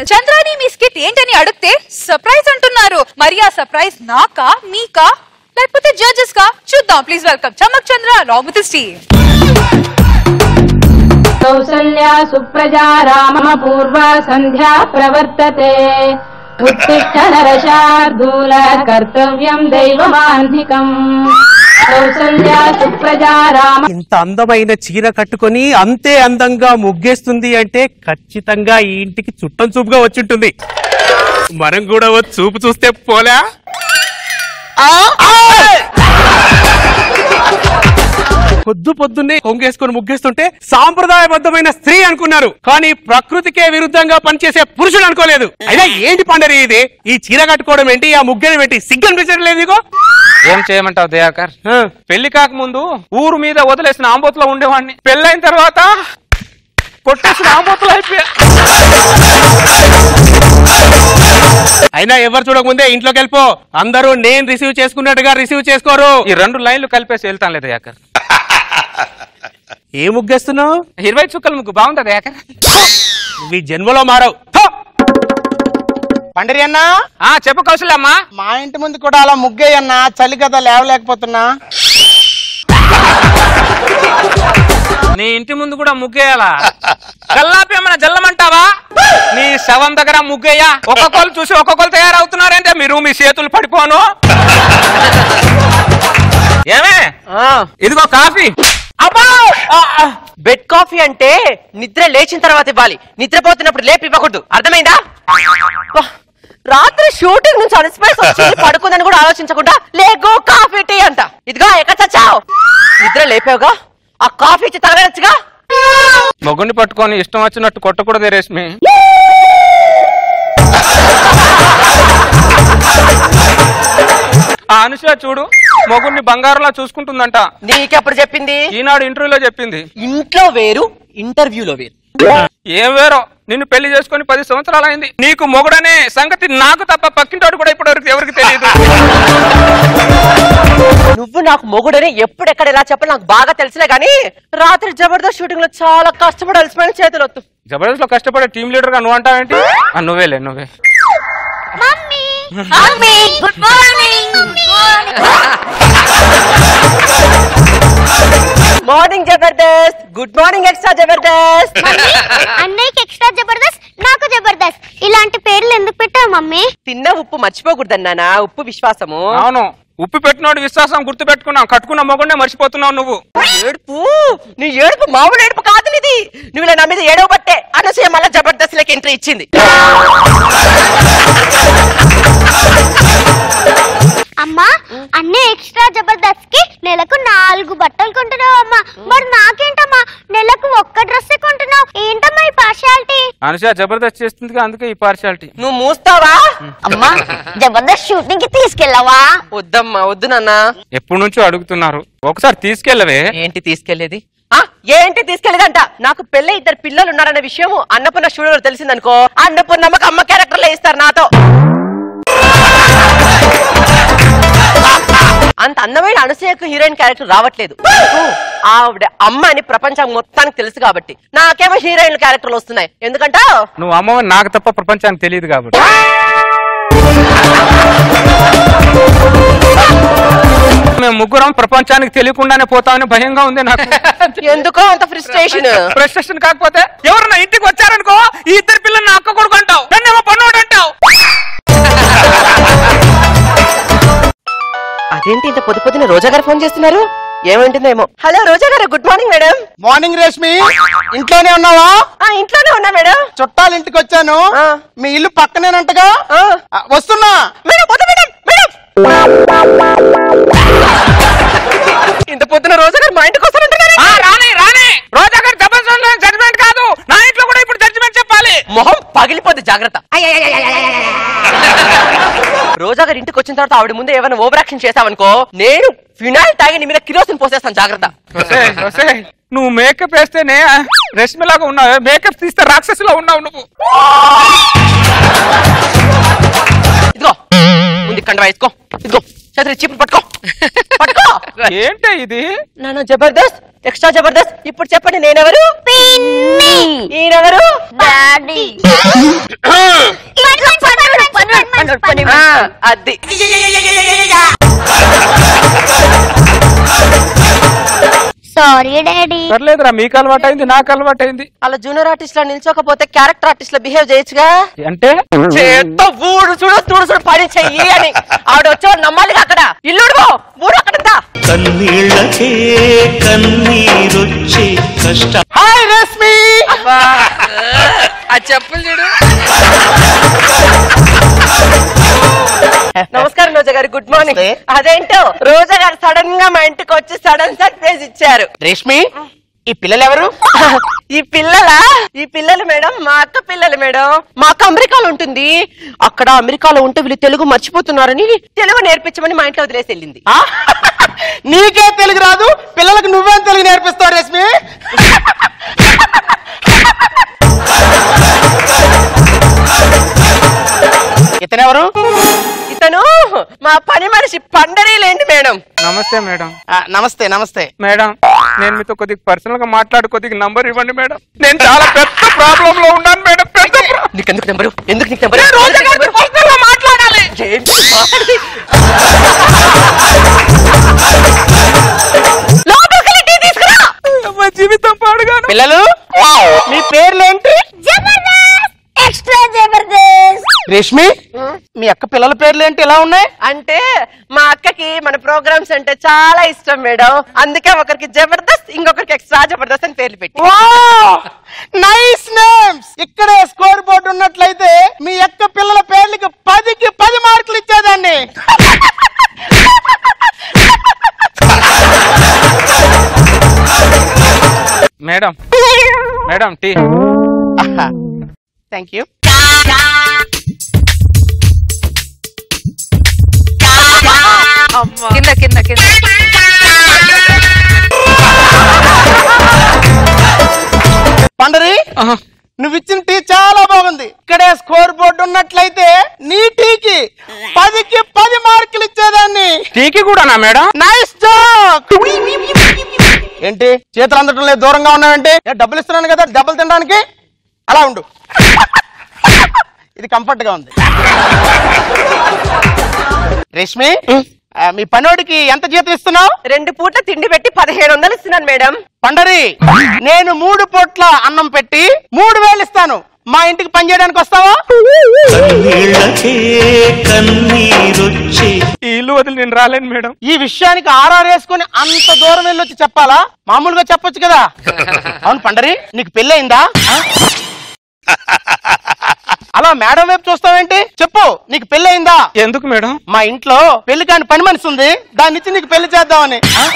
Christmas చంద్రాని మీ skit ఏంటని అడిగితే surprise అంటున్నారు మరి ఆ సర్ప్రైజ్ నాకా మీకా లేకపోతే జడ్జెస్ కా చూద్దాం please welcome Chammak Chandra wrong with team కౌసల్యా సుప్రజా రామ పూర్వ సంధ్యా ప్రవర్తతే ఉత్తిష్ట నరశార్దూల కర్తవ్యం దైవమాన్నికం కౌసల్యా సుప్రజా రామ ఇంత అందమైన చీర కట్టుకొని అంతే అందంగా ముగ్గేస్తుంది అంటే ఖచ్చితంగా ఈ ఇంటికి చుట్టం చూపుగా వచ్చింటుంది మనం కూడా ఓ చూపు చూస్తే పోలే పొద్దు పొద్దున్నే కొంగేసుకొని ముగ్గేస్తుంటే సాంప్రదాయబద్ధమైన స్త్రీ అనుకున్నారు కానీ ప్రకృతికే విరుద్ధంగా పనిచేసే పురుషుడు అనుకోలేదు అయినా ఏంటి పండరి ఇది ఈ చీర కట్టుకోవడం ఏంటి ఆ ముగ్గేయడం ఏంటి సిగ్గు అనిపించట్లేదు నీకు ఏం చేయమంటావు దయాకర్ పెళ్లి కాకముందు ఊరు మీద వదిలేసిన ఆంబోతులో ఉండేవాడిని పెళ్ళైన తర్వాత కొట్టేసిన ఆంబోతులు అయిపోయా అయినా ఎవరు చూడకముందే ఇంట్లోకి వెళ్ళిపో అందరూ నేను రిసీవ్ చేసుకున్నట్టుగా రిసీవ్ చేసుకోరు ఈ రెండు లైన్లు కలిపేసి వెళ్తాను లేదు దయాకర్ ఏ ముగ్గేస్తున్నావు ఇరవై చుక్కల ముగ్గు బాగుందా దయాకర్ మీ జన్మలో మారవు థు! పండరి అన్న ఆ చెప్పు కౌశల్యమ్మా మా ఇంటి ముందు కూడా అలా ముగ్గేయన్నా చలి కదా లేవలేకపోతున్నా నీ ఇంటి ముందు కూడా ముగ్గేయాలా కల్లాపి ఏమన్నా జల్లమంటావా నీ శవం దగ్గర ముగ్గేయా ఒక్కొక్కరు చూసి ఒక్కొక్కరు తయారవుతున్నారంటే మీరు మీ చేతులు పడిపోను ఏమే ఇదిగో కాఫీ అబ్బా బెడ్ కాఫీ అంటే నిద్ర లేచిన తర్వాత ఇవ్వాలి నిద్రపోతున్నప్పుడు లేపి ఇవ్వకూడదు అర్థమైందా అబ్బా, రాత్రి షూటింగ్ నుంచి అలసిపోయి వచ్చి పడుకుందని కూడా ఆలోచించకుండా లేగో కాఫీ టీ అంట ఇదిగో ఎక్కడ చచ్చావు నిద్ర లేపావుగా ఆ కాఫీ ఇచ్చి తగలనొచ్చుగా మొగ్గుని పట్టుకొని ఇష్టం వచ్చినట్టు కొట్టకూడదే రేష్మి ఆ అనుష చూడు మొగుడిని బంగారంలా చూసుకుంటుందంట నీకెప్పుడు చెప్పింది ఈనాడు ఇంటర్వ్యూలో చెప్పింది ఇంట్లో వేరు ఇంటర్వ్యూలో వేరు ఏం వేరో నిన్ను పెళ్లి చేసుకొని పది సంవత్సరాలు అయింది నీకు మొగుడనే సంగతి నాకు తప్ప పక్కింటోడు కూడా ఇప్పటివరకు ఎవరికి తెలియదు నువ్వు నాకు మొగుడని ఎప్పుడెక్కడ ఎలా చెప్పాలి నాకు బాగా తెలుసులే గానీ రాత్రి జబర్దస్త్ షూటింగ్ లో చాలా కష్టపడి అలసిపోయిన చేతులు వద్దు జబర్దస్త్ లో కష్టపడే టీం లీడర్ గా నువ్వు అంటావేంటి ఆ, నువ్వేలే నువ్వే good morning morning Jabardasth good morning extra Jabardasth అన్నయ్యకి ఎక్స్ట్రా జబర్దస్త్ నాకు జబర్దస్త్ ఇలాంటి పేర్లు ఎందుకు పెట్టావు మమ్మీ తిన్న ఉప్పు మర్చిపోకూడదన్నానా ఉప్పు విశ్వాసము అవును ఉప్పు పెట్టినోడు విశ్వాసం గుర్తు పెట్టుకున్నావు కట్టుకున్న మొగుడే మర్చిపోతున్నావు నువ్వు ఏడుపు నీ ఏడుపు మామూలు ఏడుపు కాదు నీది నువ్వు ఇలా నా మీద ఏడవ బట్టే అనసూయ మళ్ళీ జబర్దస్త్ లకి ఎంట్రీ ఇచ్చింది అమ్మా అన్నీ ఎక్స్ట్రా జబర్దస్త్ కి నెలకు నాలుగు బట్టలు కొంటున్నావు అమ్మా మరి నాకేంటమ్మా నెలకు ఒక్క డ్రెస్ కొంటున్నావు ఏంటమ్మా ఈ పార్షాలిటీ అనుష జబర్దస్త్ చేస్తుంది అందుకే ఈ పార్షాలిటీ నువ్వు మూస్తావా అమ్మా జబర్దస్త్ షూటింగ్ కి తీసుకెళ్ళవా వద్దమ్మా వద్దు నాన్న ఎప్పటి నుంచో అడుగుతున్నారు ఒకసారి తీసుకెళ్ళవే ఏంటి తీసుకెళ్లేది ఆ ఏంటి తీసుకెళ్లేదంట నాకు పెళ్ళి ఇద్దరు పిల్లలు ఉన్నారన్న విషయం అన్నపూర్ణ స్టూడియోలో తెలిసిందనుకో అన్నపూర్ణమ్మకి అమ్మ క్యారెక్టర్లో ఇస్తారు నాతో అంత అందమైన అనసూయకు హీరోయిన్ క్యారెక్టర్ రావట్లేదు ఎందుకు? ఆవిడ అమ్మ అని ప్రపంచం మొత్తానికి తెలుసు కాబట్టి నాకేమో హీరోయిన్ క్యారెక్టర్లు వస్తున్నాయి ఎందుకంటే నువ్వు అమ్మవని నాకు తప్ప ప్రపంచానికి తెలియదు కాబట్టి మేము ముగ్గురం ప్రపంచానికి తెలియకుండానే పోతామని భయంగా ఉంది నాకు ఎందుకో అంత ఫ్రస్ట్రేషన్ ఫ్రస్ట్రేషన్ కాకపోతే ఎవరన్నా ఇంటికి వచ్చారనుకో ఈ ఇద్దరు పిల్లల్ని నా అక్క కొడుకు అంటావు నన్నేమో పన్నోడు అంటావు అదేంటి ఇంత పొద్దు పొద్దున రోజా గారు ఫోన్ చేస్తున్నారు ఏమంటుందేమో hello Roja garu good morning madam morning Reshmi ఇంట్లోనే ఉన్నావా ఆ ఇంట్లోనే ఉన్నా మేడం చుట్టాల ఇంటికి వచ్చాను ఆ. మీ ఇల్లు పక్కనేనంటగా ఆ. ఆ, వస్తున్నా మేడం వద్దు మేడం మేడం ఇంత పొద్దున రోజా గారు మా ఇంటికి వస్తారంటారు ఆ, రాని రాని రోజా గారు జబర్దస్త్ జడ్జిమెంట్ కాదు నా ఇంట్లో కూడా ఇప్పుడు జడ్జిమెంట్ చెప్పాలి మొహం పగిలిపోద్ది జాగ్రత్త రోజా గారు ఇంటికి వచ్చిన తర్వాత ఆవిడ ముందు ఏమైనా ఓవర్ యాక్షన్ చేసావనుకో నేను ఫినాయిల్ తాగి నీ మీద కిరోసిన్ పోసేస్తాను జాగ్రత్త ఒసేయ్, ఒసేయ్, నువ్వు మేకప్ వేస్తేనే రష్మిలాగా ఉన్నావు మేకప్ తీస్తే రాక్షసులా ఉన్నావు నువ్వు ఇదిగో ముందు కండ వేసుకో ఇదిగో చేతులు చిప్పుడు పట్టుకో పట్టుకో ఏంటే ఇది నాన్న జబర్దస్త్ ఎక్స్ట్రా జబర్దస్త్ ఇప్పుడు చెప్పండి నేనెవరు ఈయనెవరు డాడీ ఆ, అది సారీ డాడీ సర్లేదురా మీకు అలవాటు అయింది నాకు అలవాటు అయింది అలా జూనియర్ ఆర్టిస్ట్ లా నిల్చోకపోతే క్యారెక్టర్ ఆర్టిస్ట్ లా బిహేవ్ చేయొచ్చుగా అంటే చేత్తో ఊడు చూడు చూడు చూడు పని చెయ్యి అని ఆవిడ వచ్చేవాడు నమ్మాలి అక్కడ ఇల్లుడు ఊరు అక్కడ ఉందా? కన్నీళ్ళకే కన్నీరొచ్చే కష్ట హాయ్ రశ్మి ఆ చెప్పులు చూడు నమస్కారం రోజా గారు గుడ్ మార్నింగ్ నమస్తే. అదేంటో రోజా గారు సడన్ గా మా ఇంటికి వచ్చి సడన్ సర్ప్రైజ్ ఇచ్చారు రేష్మి ఈ పిల్లలు ఎవరు ఈ పిల్లల ఈ పిల్లలు మేడం మా అక్క పిల్లలు మేడం మా అక్క అమెరికాలో ఉంటుంది అక్కడ అమెరికాలో ఉంటే వీళ్ళు తెలుగు మర్చిపోతున్నారని తెలుగు నేర్పించమని మా ఇంట్లో వదిలేసి వెళ్ళింది ఆ? నీకే తెలుగు రాదు పిల్లలకు నువ్వేం తెలుగు నేర్పిస్తావు రేష్మి ఇతనెవరు ఇతను మా పని మనిషి పండరీ లేండి మేడం నమస్తే మేడం ఆ, నమస్తే నమస్తే మేడం నేను మీతో కొద్దిగా పర్సనల్ గా మాట్లాడు కొద్దిగా నంబర్ ఇవ్వండి మేడం నేను చాలా పెద్ద ప్రాబ్లం లో ఉన్నాను మేడం పెద్ద ప్రా- నీకెందుకు నెంబరు ఎందుకు నీకు నెంబరు రోజా గారితో personal గా మాట్లాడాలి ఏంటి మాట్లాడి? లోపలికి వెళ్ళి టీ తీసుకురా మా జీవితం పాడుగాను పిల్లలు మీ పేర్లేంటి ఎక్స్ట్రా జబర్దస్త్ రేష్మి మీ అక్క పిల్లల పేర్లేంటి ఎలా ఉన్నాయి అంటే మా అక్కకి మన ప్రోగ్రామ్స్ అంటే చాలా ఇష్టం మేడం అందుకే ఒకరికి జబర్దస్త్ ఇంకొకరికి ఎక్స్ట్రా జబర్దస్త్ అని పేర్లు పెట్టి నైస్ నేమ్స్ ఇక్కడే స్కోర్ బోర్డు ఉన్నట్లయితే మీ అక్క పిల్లల పేర్లకి పదికి పది మార్కులు ఇచ్చేదాన్ని మేడం మేడం టీ థ్యాంక్ యూ కింద కింద కింద పండరి నువ్వు ఇచ్చిన టీ చాలా బాగుంది ఇక్కడే స్కోర్ బోర్డు ఉన్నట్లయితే నీ టీకి పదికి పది మార్కులు ఇచ్చేదాన్ని టీకి కూడానా మేడం నైస్ జాక్ ఏంటి చేతులు అందటం లేదు దూరంగా ఉన్నావంటే ఏ, డబ్బులు ఇస్తున్నాను కదా దెబ్బలు తినడానికి అలా ఉండు ఇది కంఫర్ట్ గా ఉంది రేష్మి ఆ, మీ పనోడికి ఎంత జీతం ఇస్తున్నావు రెండు పూట్ల తిండి పెట్టి పదిహేడు వందలు ఇస్తున్నాను మేడం పండరి నేను మూడు పూట్ల అన్నం పెట్టి మూడు వేలు ఇస్తాను మా ఇంటికి పని చేయడానికి వస్తావా కన్నీళ్ళకే కన్నీరొచ్చే ఈ ఇల్లు వదిలి నేను రాలేను మేడం ఈ విషయానికి ఆర్ఆర్ వేసుకొని అంత దూరం వెళ్ళి వచ్చి చెప్పాలా మామూలుగా చెప్పొచ్చు కదా అవును పండరి నీకు పెళ్ళయిందా అలా మేడం వైపు చూస్తావేంటి చెప్పు నీకు పెళ్ళయిందా ఎందుకు మేడం మా ఇంట్లో పెళ్లి కాని పని మనిషి ఉంది దాన్ని ఇచ్చి నీకు పెళ్లి చేద్దామని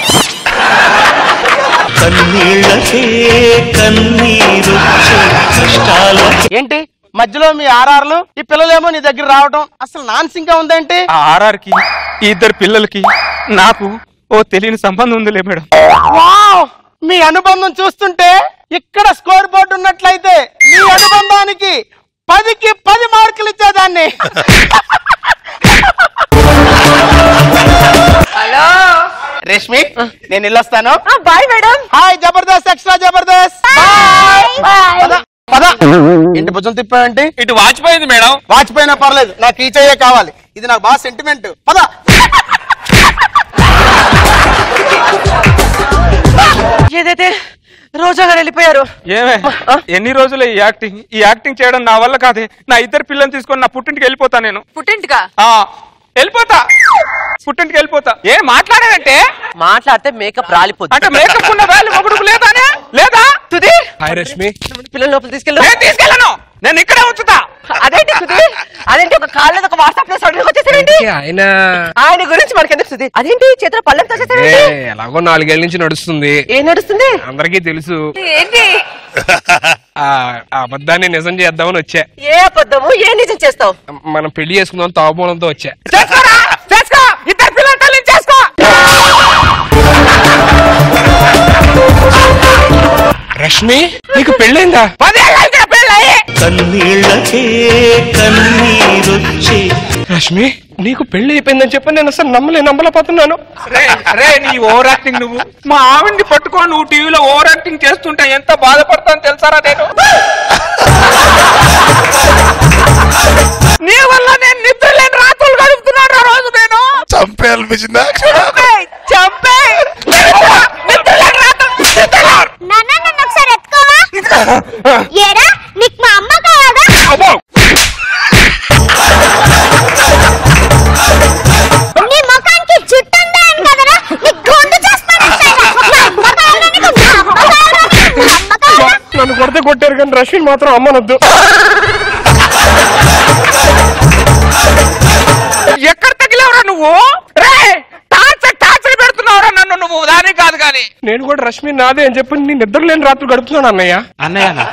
కన్నీళ్ళకే కన్నీరొచ్చే కష్టాల ఏంటి మధ్యలో మీ ఆర్ఆర్లు ఈ పిల్లలేమో నీ దగ్గర రావడం అసలు నాన్సింగ్ గా ఉందేంటి ఆ ఆర్ఆర్కి ఈ ఇద్దరు పిల్లలకి నాకు ఓ తెలియని సంబంధం ఉందిలే మేడం వావ్! మీ అనుబంధం చూస్తుంటే ఇక్కడ స్కోర్ బోర్డు ఉన్నట్లయితే మీ అనుబంధానికి పదికి పది మార్కులు ఇచ్చేదాన్ని హలో రేష్మి నేను వెళ్ళొస్తాను bye madam hi Jabardasth extra Jabardasth bye పద పద ఇంటి భుజం తిప్పావంటి ఇటు వాచిపోయింది మేడం వాచిపోయినా పర్లేదు నాకు ఈ చెయ్యే కావాలి ఇది నాకు బాగా సెంటిమెంట్ పద ఏదైతే రోజా గారు వెళ్ళిపోయారు ఏమే ఎన్ని రోజులు ఈ యాక్టింగ్ ఈ యాక్టింగ్ చేయడం నా వల్ల కాదే నా ఇద్దరు పిల్లల్ని తీసుకొని నా పుట్టింటికి వెళ్ళిపోతా నేను పుట్టింటిగా ఆ వెళ్ళిపోతా పుట్టింటికి వెళ్ళిపోతా ఏ మాట్లాడానంటే మాట్లాడితే మేకప్ రాలిపోతుంది అంటే మేకప్ ఉన్న వాల్యూ ఒకడుకు లేదానే లేదా తుది హాయ్ రష్మి పిల్లల లోపల తీసుకెళ్ళు నేను తీసుకెళ్ళను నేను ఇక్కడే ఉంచుతా అదేంటి సుధీ అదేంటి ఒక కాళ్ళ ఒక వాట్సాప్ లో సడన్ వచ్చేసాడండి ఆయన ఆయన గురించి మనకి ఎందుకు సుధీ అదేంటి చేతిలో పళ్ళెంతో ఏ, వచ్చేసాడండి ఎలాగో నాలుగేళ్ల నుంచి నడుస్తుంది ఏం నడుస్తుంది అందరికీ తెలుసు ఏంటి ఆ ఆ అబద్ధాన్ని నిజం చేద్దామని వచ్చా ఏ అబద్ధము ఏ నిజం చేస్తావు మనం పెళ్లి చేసుకుందాం తాగుబోలంతో వచ్చా చేసుకోరా చేసుకో ఇద్దరు పిల్లల తల్లిని చేసుకో రష్మి నీకు పెళ్ళైందా పదేళ్ళ ఇంకా పెళ్ళయి కన్నీళ్ళకే కన్నీరొచ్చే రష్మి నీకు పెళ్లి అయిపోయిందని చెప్పి నేను అసలు నమ్మలే నమ్మలేకపోతున్నాను రే రే నీ ఓవర్ యాక్టింగ్ నువ్వు మా ఆవిడ్ని పట్టుకొని నువ్వు టీవీలో ఓవర్ యాక్టింగ్ చేస్తుంటే ఎంత బాధపడతాను తెలుసారా నేను నీ వల్ల నేను నిద్ర లేని రాత్రులు గడుపుతున్నాను ఆ రోజు నేను చంపే అనిపించిందా చంపే నిద్ర లేని రాత్రులు నాన్న నన్ను ఒకసారి ఎత్తుకోవా ఏరా నీకు మా అమ్మ కాదా నీ ముఖానికి జుట్టు ఉందా అని కదరా నీ గొంతు చేస్తాను మా అమ్మ కావాలా నీకు? మా అమ్మ కావాలా నీకు? మా అమ్మ కావాలా? నన్ను కొడితే కొట్టారు కానీ రష్మిన్ మాత్రం అమ్మనొద్దు ఎక్కడ తగిలేవరా నువ్వు రే టార్చర్ టార్చర్ పెడుతున్నావురా నన్ను నువ్వు దానికి కాదు కానీ నేను కూడా రష్మిన్ నాదే అని చెప్పి నేను నిద్ర లేని రాత్రులు గడుపుతున్నాను అన్నయ్య అన్నయ్య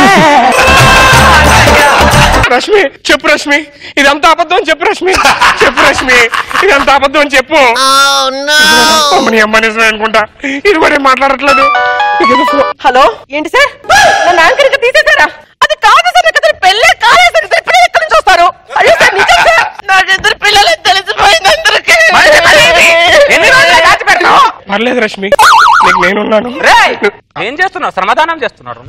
రష్మి చెప్పు రష్మి ఇదంతా అబద్ధం అని చెప్పు రష్మి చెప్పు రష్మి ఇదంతా అబద్ధం అని చెప్పు అమ్మని అమ్మ నిజమే అనుకుంటా ఇది కూడా ఏం మాట్లాడట్లేదు ఇదేదో ఫో- హలో ఏంటి సార్ నన్ను యాంకర్ గా తీసేశారా అది కాదు సార్ నాకు అసలు పెళ్ళే కాలేదు సార్ ఇద్దరు పిల్లలు ఎక్కడి నుంచి వస్తారు అయ్యో సార్ నిజం సార్ నాకు ఇద్దరు పిల్లలు తెలిసిపోయింది అందరికీ ఎన్ని రోజులు దాచి పెడతావు పర్లేదు రష్మి నీకు నేనున్నాను రే ఏం చేస్తున్నావు శ్రమదానం చేస్తున్నారు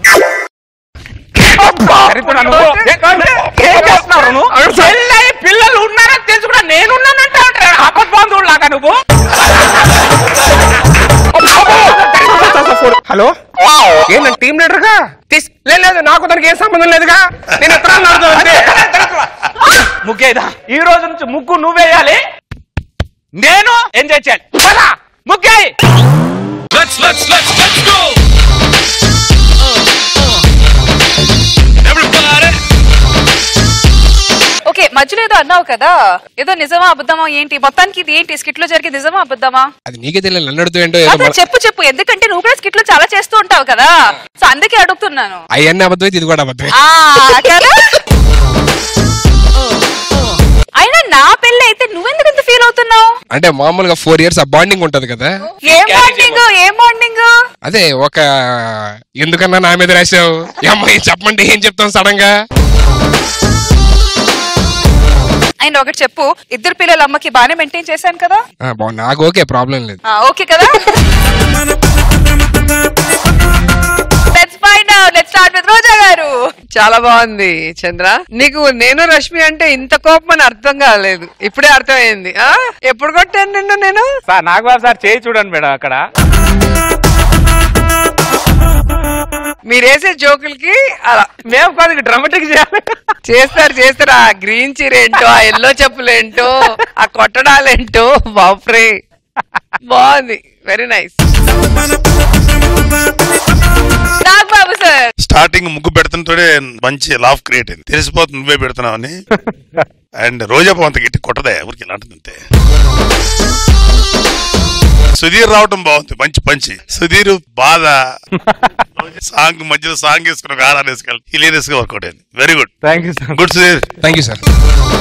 సరిపోనా నువ్వు? ఏం చేస్తున్నారు నువ్వు? పెళ్ళై పిల్లలు ఉన్నారని తెలుసు కూడా నేనున్నానంటే అపద్బంధువులు లాగా నువ్వు హలో ఏంటంటే టీం లీడర్ గా తీస్ లేదు లేదు, నాకు దానికి ఏం సంబంధం లేదుగా నేను ఎత్తున అంతే ముగ్గేదా ఈ రోజు నుంచి ముగ్గు నువ్వేయాలి నేను ఎంజాయ్ చేయాలి పద, ముగ్గేయ్ Let's let's let's let's go. Everybody. Okay మధ్యలో ఏదో అన్నావు కదా ఏదో నిజమా అబద్ధమా ఏంటి మొత్తానికి ఇది ఏంటి స్కిట్ లో జరిగే నిజమా అబద్ధమా అది నీకే తెలియదు నన్ను అడుగుతూ ఏంటో ఏదో అదే చెప్పు చెప్పు ఎందుకంటే నువ్వు కూడా స్కిట్ లో చాలా చేస్తూ ఉంటావు కదా సో అందుకే అడుగుతున్నాను అవన్నీ అబద్ధమైతే ఇది కూడా అబద్ధమే ఆ కదా అయినా నా పెళ్ళి అయితే నువ్వెందుకు ఇంత ఫీల్ అవుతున్నావు అంటే మామూలుగా ఫోర్ ఇయర్స్ ఆ బాండింగ్ ఉంటది కదా ఏం బాండింగ్ ఏం బాండింగ్ అదే ఒక ఎందుకన్నా నా మీద రాసావు ఈ అమ్మాయి చెప్పమంటే ఏం చెప్తాం సడన్ గా అండ్ ఒకటి చెప్పు ఇద్దరు పిల్లల అమ్మకి బాగానే మెయింటైన్ చేశాను కదా ఆ, బాగుంది నాకు ఓకే ప్రాబ్లం లేదు ఆ, ఓకే కదా let's find out let's start with Roja garu చాలా బాగుంది చంద్ర నీకు నేను రష్మి అంటే ఇంత కోపం అని అర్థం కాలేదు ఇప్పుడే అర్థమైంది ఆ ఎప్పుడు కొట్టాను నిన్ను నేను సార్ నాగబాబు సార్ చేయి చూడండి మేడం అక్కడ మీరేసే జోకులకి అలా మేము కొద్దిగా డ్రామాటిక్ చేయాలి చేస్తారు చేస్తారు ఆ గ్రీన్ చీర ఏంటో ఆ ఎల్లో చెప్పులేంటో ఆ కొట్టడాలేంటో బాప్రే బాగుంది very nice Nagababu sir starting ముగ్గు పెడుతుంటే మంచి లాఫ్ క్రియేట్ అయింది తెలిసిపోతుంది నువ్వే పెడుతున్నావని అండ్ రోజా అంత గట్టి కొట్టదే ఊరికి ఇలాంటిది అంతే సుధీర్ రావటం బాగుంది మంచి పంచి సుధీర్ బాధ సాంగ్ మధ్యలో సాంగ్ వేసుకుని ఒక ఆరాలు వేసుకెళ్ళి హిలేరియస్ గా వర్కౌట్ అయింది very good thank you sir good Sudheer thank you sir